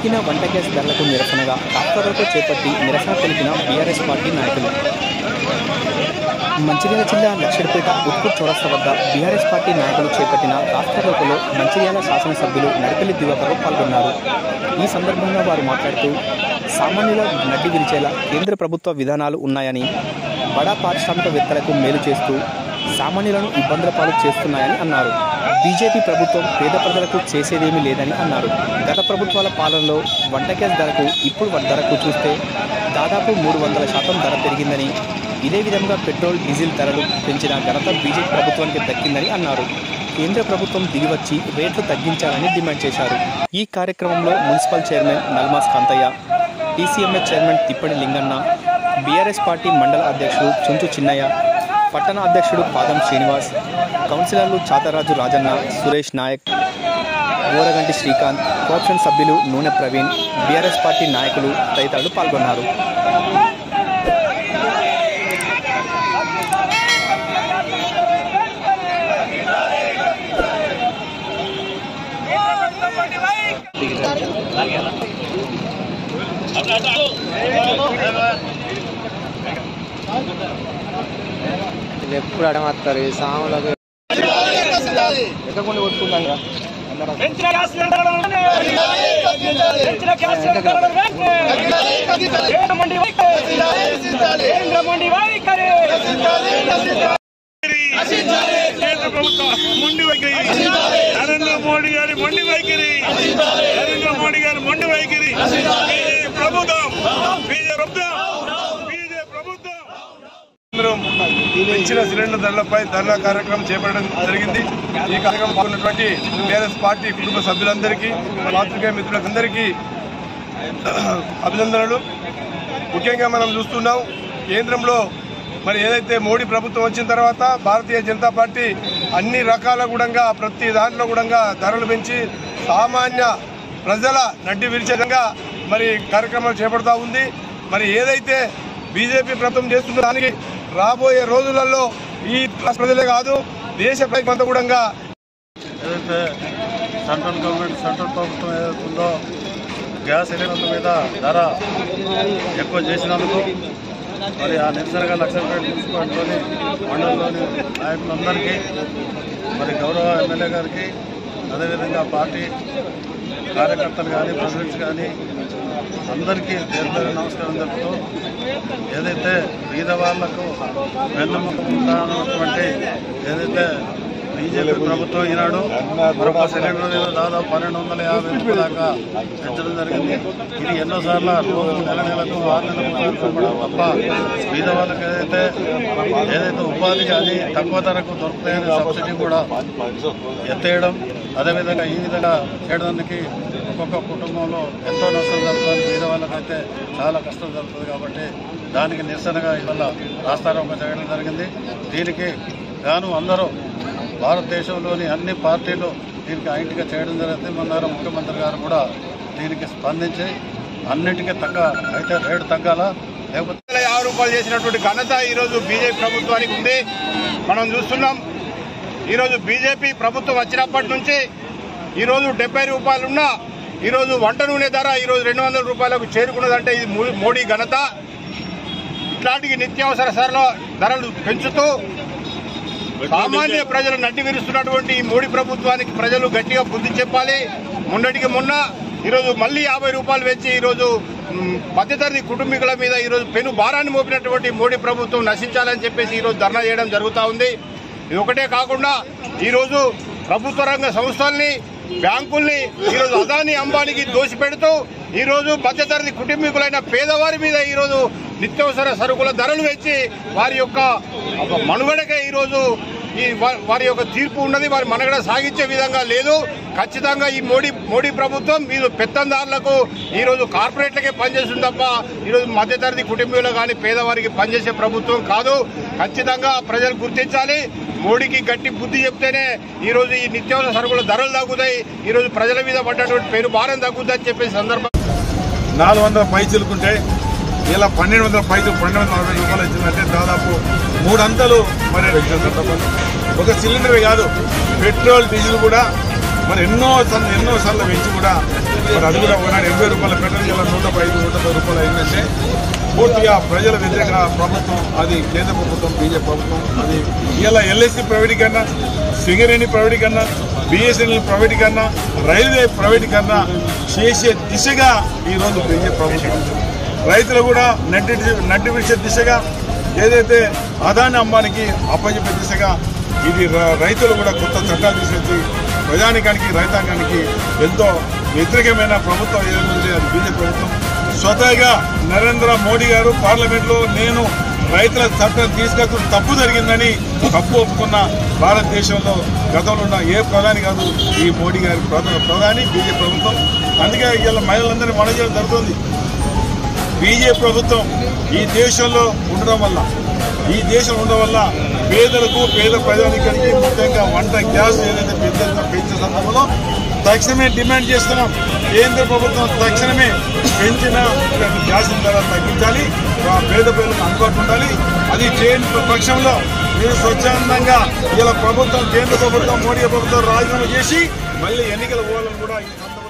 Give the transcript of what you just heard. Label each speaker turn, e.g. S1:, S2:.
S1: పెరిగిన వంట గ్యాస్ ధరలకు నిరసనగా డాక్టర్లతో చేపట్టి నిరసన తెలిపిన బీఆర్ఎస్ పార్టీ నాయకులు మంచిర్యాల జిల్లా లక్షడిపేట ఉట్కూర్ చౌరస్తా వద్ద బీఆర్ఎస్ పార్టీ నాయకులు చేపట్టిన రాష్ట్ర రోకలో మంచిర్యాల శాసనసభ్యులు నడిపల్లి దివాకర్ పాల్గొన్నారు ఈ సందర్భంగా వారు మాట్లాడుతూ సామాన్యుల నడ్డి విరిచేలా కేంద్ర ప్రభుత్వ విధానాలు ఉన్నాయని బడా పారిశ్రామికవేత్తలకు మేలు చేస్తూ సామాన్యులను ఇబ్బందుల పాలు చేస్తున్నాయని అన్నారు బీజేపీ ప్రభుత్వం పేద ప్రజలకు చేసేదేమీ లేదని అన్నారు గత ప్రభుత్వాల పాలనలో వంట గ్యాస్ ధరకు ఇప్పుడు ధరకు చూస్తే దాదాపు మూడు వందల శాతం ధర పెరిగిందని ఇదే విధంగా పెట్రోల్ డీజిల్ ధరలు పెంచిన ఘనత బీజేపీ ప్రభుత్వానికి దక్కిందని అన్నారు కేంద్ర ప్రభుత్వం దిగివచ్చి రేట్లు తగ్గించాలని డిమాండ్ చేశారు ఈ కార్యక్రమంలో municipal chairman Nalmas Kantaiah TCMS chairman Tippati Linganna BRS party మండల అధ్యక్షుడు చుంచు చిన్నయ్య పట్టణ అధ్యక్షుడు పాదం శ్రీనివాస్ కౌన్సిలర్లు చాతరాజు రాజన్న సురేష్ నాయక్ ఊరగంటి శ్రీకాంత్ కోఆప్షన్ సభ్యులు నూనె ప్రవీణ్ బీఆర్ఎస్ పార్టీ నాయకులు తదితరులు పాల్గొన్నారు
S2: ఎప్పుడు అడమత్తారు ఈ సాములకు
S3: పెంచిన గ్యాస్ సిలిండర్లను పెంచిన గ్యాస్ సిలిండర్లను కేంద్ర మండి వైఖరి కేంద్ర మండి వైఖరి
S4: కేంద్ర ప్రభుత్వం మొండి వైఖరి నరేంద్ర మోడీ గారి మొండి వైఖరి నరేంద్ర మోడీ గారి మొండి వైఖరి బీజేపీ ప్రభుత్వం బీజేపీ ప్రభుత్వం బీజేపీ ప్రభుత్వం ఇచ్చిన సిలిండర్ ధరలపై ధర్నా కార్యక్రమం చేపట్టడం జరిగింది ఈ కార్యక్రమం పాల్గొన్నటువంటి టీఆర్ఎస్ పార్టీ కుటుంబ సభ్యులందరికీ పాత్రికేయ మిత్రులందరికీ అభినందనలు ముఖ్యంగా మనం చూస్తున్నాం కేంద్రంలో మరి ఏదైతే మోడీ ప్రభుత్వం వచ్చిన తర్వాత భారతీయ జనతా పార్టీ అన్ని రకాల గుడంగా ప్రతి దాంట్లో గుడంగా ధరలు పెంచి సామాన్య ప్రజల నడ్డి విరిచే విధంగా మరి కార్యక్రమాలు చేపడతా ఉంది మరి ఏదైతే బీజేపీ ప్రభుత్వం చేస్తున్న దానికి రాబోయే రోజులలో ఈ రాష్ట్ర ప్రజలే కాదు దేశ ప్రజలంతా కూడా
S5: ఏదైతే సెంట్రల్ గవర్నమెంట్ సెంట్రల్ ప్రభుత్వం ఏదైతే ఉందో గ్యాస్ సిలిండర్ల మీద ధర ఎక్కువ చేసినందుకు మరి ఆ నిరసనగా లక్షపేట మున్సిపాలిటీలోని మండలంలోని నాయకులందరికీ మరి గౌరవ ఎమ్మెల్యే గారికి అదేవిధంగా పార్టీ కార్యకర్తలు కానీ ప్రెసిడెంట్స్ కానీ అందరికీ పేరు పేరు నమస్కారం చెప్తూ ఏదైతే బీద వాళ్లకు వెన్నుముక ఉన్నటువంటి ఏదైతే బీజేపీ ప్రభుత్వం ఈనాడు మరొక సిలిండర్ మీద దాదాపు పన్నెండు వందల యాభై రూపాయల దాకా పెంచడం జరిగింది ఇది ఎన్నోసార్లు రోజు నెల నెలకు ఆరు నెలలకు పెంచడం తప్ప బీద వాళ్ళకి ఏదైతే ఏదైతే ఉపాధి కానీ తక్కువ ధరకు దొరుకుతాయనే సబ్సిడీ కూడా ఎత్తేయడం అదేవిధంగా ఈ విధంగా చేయడానికి ఒక్కొక్క కుటుంబంలో ఎంతో నష్టం జరుగుతుంది బీద వాళ్ళకైతే చాలా కష్టం జరుగుతుంది కాబట్టి దానికి నిరసనగా ఇవాళ రాస్తారోకం చేయడం జరిగింది దీనికి గాను అందరూ భారతదేశంలోని అన్ని పార్టీలు దీనికి ఐంటిగా చేయడం జరిగింది మొన్న ముఖ్యమంత్రి గారు కూడా దీనికి స్పందించి అన్నిటికీ తగ్గ అయితే రేటు తగ్గాలా లేకపోతే
S4: వందల యాభై రూపాయలు చేసినటువంటి ఘనత ఈరోజు బీజేపీ ప్రభుత్వానికి ఉంది మనం చూస్తున్నాం ఈరోజు బీజేపీ ప్రభుత్వం వచ్చినప్పటి నుంచి ఈరోజు డెబ్బై రూపాయలున్న ఈరోజు వంట నూనె ధర ఈరోజు రెండు వందల రూపాయలకు చేరుకున్నదంటే ఇది మో- మోడీ ఘనత ఇట్లాంటి నిత్యావసర సరళ ధరలు పెంచుతూ సామాన్య ప్రజలు నడ్డి విరుస్తున్నటువంటి ఈ మోడీ ప్రభుత్వానికి ప్రజలు గట్టిగా బుద్ధి చెప్పాలి మొన్నటికి మొన్న ఈరోజు మళ్ళీ యాభై రూపాయలు పెంచి ఈరోజు మ్, మధ్యతరగతి కుటుంబీకుల మీద ఈరోజు పెను భారాన్ని మోపినటువంటి మోడీ ప్రభుత్వం నశించాలని చెప్పేసి ఈరోజు ధర్నా చేయడం జరుగుతూ ఉంది ఇది ఒకటే కాకుండా ఈరోజు ప్రభుత్వ రంగ సంస్థల్ని బ్యాంకుల్ని ఈరోజు అదాని అంబానీకి దోసిపెడుతూ ఈరోజు మధ్యతరగతి కుటుంబీకులైన పేదవారి మీద ఈరోజు నిత్యావసర సరుకుల ధరలు పెంచి వారి యొక్క మనుగడకే ఈరోజు ఈ వా- వారి యొక్క తీర్పు ఉన్నది వారి మనగడ సాగించే విధంగా లేదు ఖచ్చితంగా ఈ మోడీ మోడీ ప్రభుత్వం మీరు పెత్తందారులకు ఈరోజు కార్పొరేట్లకే పనిచేస్తుంది తప్ప ఈరోజు మధ్యతరగతి కుటుంబీకులు కానీ పేదవారికి పనిచేసే ప్రభుత్వం కాదు ఖచ్చితంగా ప్రజలు గుర్తించాలి మోడీకి గట్టి బుద్ధి చెప్తేనే ఈరోజు ఈ నిత్యావసర సరుకుల ధరలు తగ్గుతాయి ఈరోజు ప్రజల మీద పడ్డటువంటి పేరు భారం తగ్గుతుందని చెప్పే సందర్భం
S6: నాలుగు వందల పైచీలుకుంటే ఇలా పన్నెండు వందల పైచీలు పన్నెండు వందల నలభై రూపాయలు వచ్చిందంటే దాదాపు మూడంతలు మరి ఒక సిలిండర్ కాదు పెట్రోల్ డీజిల్ కూడా మరి ఎన్నో సార్లు ఎన్నో సార్లు పెంచి కూడా మరి అది కూడా ఒకనాడు ఎనభై రూపాయల పెట్రోల్ ఇలా నూట ఐదు నూట పది రూపాయలు అయిందంటే పూర్తిగా ప్రజల వ్యతిరేక ప్రభుత్వం అది కేంద్ర ప్రభుత్వం బీజేపీ ప్రభుత్వం అది ఇలా ఎల్ఐసి ప్రైవేటీకరణ సింగరేణి ప్రైవేటీకరణ బిఎస్ఎన్ఎల్ ప్రైవేటీకరణ రైల్వే ప్రైవేటీకరణ చేసే దిశగా ఈరోజు బీజేపీ ప్రభుత్వం రైతులు కూడా నడ్డి నడ్డి విడిచే దిశగా ఏదైతే అదాని అంబానికి అప్పచెప్పే దిశగా ఇది ర- రైతులు కూడా కొత్త చట్టాలు తీసుకొచ్చి ప్రజానికానికి రైతాంగానికి ఎంతో వ్యతిరేకమైన ప్రభుత్వం ఏదైతే అది బీజేపీ ప్రభుత్వం స్వతహాగా నరేంద్ర మోడీ గారు పార్లమెంట్లో నేను రైతుల చట్టం తీసుకొచ్చిన తప్పు జరిగిందని తప్పు ఒప్పుకున్న భారతదేశంలో గతంలో ఉన్న ఏ ప్రధాని కాదు ఈ మోడీ గారి ప్రధా- ప్రధాని బీజేపీ ప్రభుత్వం అందుకే ఇలా మహిళలందరినీ మన చేయడం జరుగుతుంది బీజేపీ ప్రభుత్వం ఈ దేశంలో ఉండడం వల్ల ఈ దేశం ఉండడం వల్ల పేదలకు పేద ప్రజానికానికి ముఖ్యంగా వంట గ్యాస్ ఏదైతే పెద్ద పెంచిన సందర్భంలో తక్షణమే డిమాండ్ చేస్తున్నాం కేంద్ర ప్రభుత్వం తక్షణమే పెంచిన గ్యాస్ ధర తగ్గించాలి ఆ పేద ప్రజలకు అందుబాటు ఉండాలి అది చేయని పక్షంలో మీరు స్వచ్ఛందంగా ఇలా ప్రభుత్వం కేంద్ర ప్రభుత్వం మోడీ ప్రభుత్వం రాజీనామా చేసి మళ్ళీ ఎన్నికలు పోవాలని కూడా ఈ సందర్భంగా